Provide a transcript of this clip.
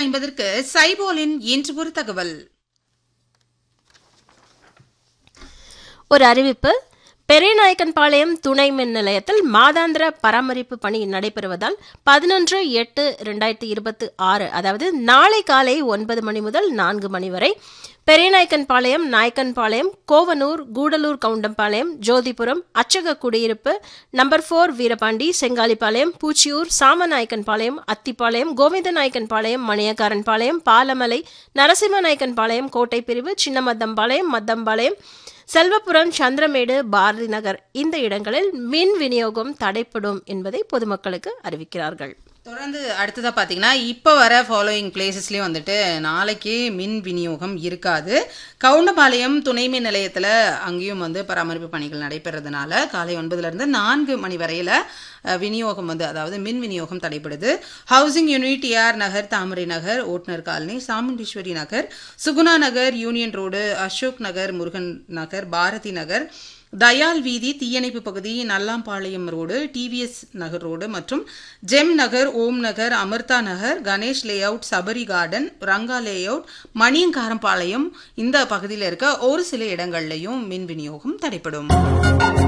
ஐம்பதற்கு சைபோலின் இன்று ஒரு தகவல் ஒரு அறிவிப்பு பெரியநாயக்கன்பாளையம் துணை மின் நிலையத்தில் மாதாந்திர பராமரிப்பு பணி நடைபெறுவதால் பதினொன்று எட்டு ரெண்டாயிரத்தி இருபத்தி ஆறு அதாவது நாளை காலை ஒன்பது மணி முதல் நான்கு மணி வரை பெரியநாயக்கன்பாளையம் நாயக்கன்பாளையம் கோவனூர் கூடலூர் கவுண்டம்பாளையம் ஜோதிபுரம் அச்சக குடியிருப்பு நம்பர் ஃபோர் வீரபாண்டி செங்காலிப்பாளையம் பூச்சியூர் சாமநாயக்கன்பாளையம் அத்திப்பாளையம் கோவிந்தநாயக்கன்பாளையம் மணியக்காரன்பாளையம் பாலமலை நரசிம்மநாயக்கன்பாளையம் கோட்டை பிரிவு சின்னமத்தம்பாளையம் மத்தம்பாளையம் செல்வபுரம் சந்திரமேடு பாரதி நகர் இந்த இடங்களில் மின் விநியோகம் தடைப்படும் என்பதை பொதுமக்களுக்கு அறிவிக்கிறார்கள் தொடர்ந்து அடுத்ததா பாத்தீங்கன்னா இப்போ வர ஃபாலோயிங் பிளேசஸ்லயும் வந்துட்டு நாளைக்கு மின் விநியோகம் இருக்காது கவுண்டபாளையம் துணை மின் நிலையத்துல அங்கேயும் வந்து பராமரிப்பு பணிகள் நடைபெறதுனால காலை ஒன்பதுல இருந்து நான்கு மணி வரையில அஹ், விநியோகம் வந்து அதாவது மின் விநியோகம் தடைபடுது housing unit AR Nagar Thamarai Nagar ஓட்டுநர் colony Chamundeeswari Nagar Suguna Nagar union road Ashok Nagar Murugan Nagar Bharathi Nagar Dayal வீதி தீயணைப்பு பகுதி Nallampalayam road TVS Nagar road மற்றும் gem Nagar Om Nagar Amritha Nagar Ganesh layout Sabari garden Ranga layout Maniyakarampalayam இந்த பகுதியில் இருக்க ஒரு சில இடங்கள்லையும் மின் விநியோகம் தடைப்படும்